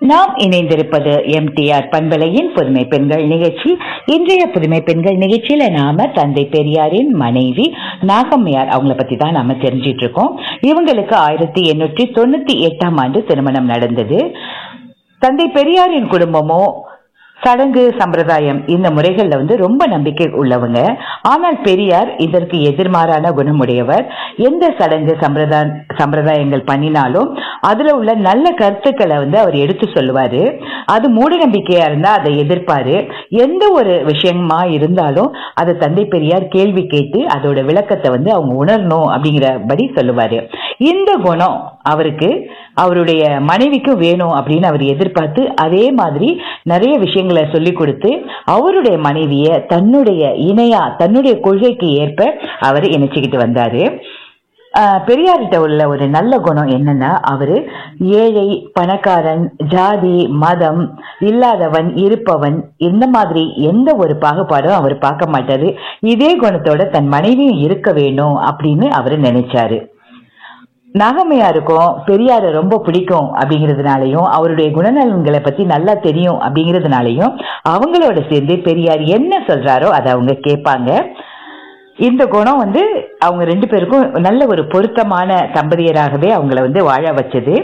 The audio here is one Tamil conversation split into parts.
நாம் இணைந்திருப்பது எம்டிஆர் பண்பலையின் புதுமை பெண்கள் நிகழ்ச்சி இன்றைய புதுமை பெண்கள் நிகழ்ச்சியில நாம தந்தை பெரியாரின் மனைவி நாகம்மையார் அவங்கள பத்தி தான் நாம தெரிஞ்சிட்டு இருக்கோம் இவங்களுக்கு ஆயிரத்தி எண்ணூற்றி தொண்ணூத்தி எட்டாம் ஆண்டு திருமணம் நடந்தது தந்தை பெரியாரின் குடும்பமோ சடங்கு சம்பிரதாயம் இந்த முறைகள்ல வந்து ரொம்ப நம்பிக்கை உள்ளவங்க ஆனால் பெரியார் இதற்கு எதிர்மாறான குணமுடையவர் எந்த சடங்கு சம்பிரதாய சம்பிரதாயங்கள் பண்ணினாலும் அதுல உள்ள நல்ல கருத்துக்களை வந்து அவர் எடுத்து சொல்லுவாரு அது மூட நம்பிக்கையா இருந்தா அதை எதிர்ப்பாரு எந்த ஒரு விஷயமா இருந்தாலும் அதை தந்தை பெரியார் கேள்வி கேட்டு அதோட விளக்கத்தை வந்து அவங்க உணரணும் அப்படிங்கிறபடி சொல்லுவாரு இந்த குணம் அவருக்கு அவருடைய மனைவிக்கும் வேணும் அப்படின்னு அவர் எதிர்பார்த்து அதே மாதிரி நிறைய விஷயங்களை சொல்லி கொடுத்து அவருடைய மனைவிய தன்னுடைய இணையா தன்னுடைய கொள்கைக்கு ஏற்ப அவர் இணைச்சுக்கிட்டு வந்தாரு ஆஹ் பெரியார்கிட்ட உள்ள ஒரு நல்ல குணம் என்னன்னா அவரு ஏழை பணக்காரன் ஜாதி மதம் இல்லாதவன் இருப்பவன் இந்த மாதிரி எந்த ஒரு பாகுபாடும் அவர் பார்க்க மாட்டாரு இதே குணத்தோட தன் மனைவியும் இருக்க வேணும் அப்படின்னு அவரு நினைச்சாரு நாகம்மையாருக்கும் பெரியாரை ரொம்ப பிடிக்கும் அப்படிங்கிறதுனாலையும் அவருடைய குணநலன்களை பத்தி நல்லா தெரியும் அப்படிங்கிறதுனாலையும் அவங்களோட சேர்ந்து பெரியார் என்ன சொல்றாரோ அதை அவங்க கேட்பாங்க இந்த குணம் வந்து அவங்க ரெண்டு பேருக்கும் நல்ல ஒரு பொருத்தமான தம்பதியராகவே அவங்கள வந்து வாழ வச்சது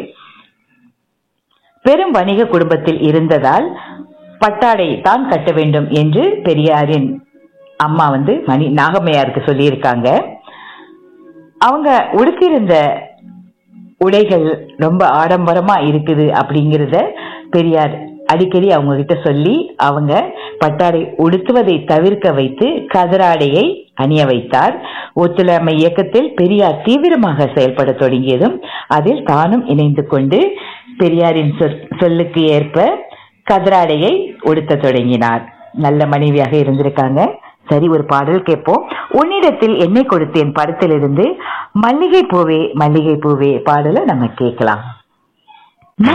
பெரும் வணிக குடும்பத்தில் இருந்ததால் பட்டாடை தான் கட்ட வேண்டும் என்று பெரியாரின் அம்மா வந்து மணி நாகம்மையாருக்கு சொல்லியிருக்காங்க அவங்க உடுத்திருந்த உடைகள் ரொம்ப ஆடம்பரமா இருக்குது அப்படிங்கிறத பெரியார் அடிக்கடி அவங்க கிட்ட சொல்லி அவங்க பட்டாடை உடுத்துவதை தவிர்க்க வைத்து கதராடையை அணிய வைத்தார் ஒத்துழைமை இயக்கத்தில் பெரியார் தீவிரமாக செயல்பட தொடங்கியதும் அதில் தானும் இணைந்து கொண்டு பெரியாரின் சொல்லுக்கு ஏற்ப கதராடையை உடுத்த தொடங்கினார் நல்ல மனைவியாக இருந்திருக்காங்க சரி ஒரு பாடல் கேட்போம் உன்னிடத்தில் என்னை கொடுத்தேன் படத்திலிருந்து மல்லிகை பூவே மல்லிகை பூவே பாடலை நம்ம கேட்கலாம்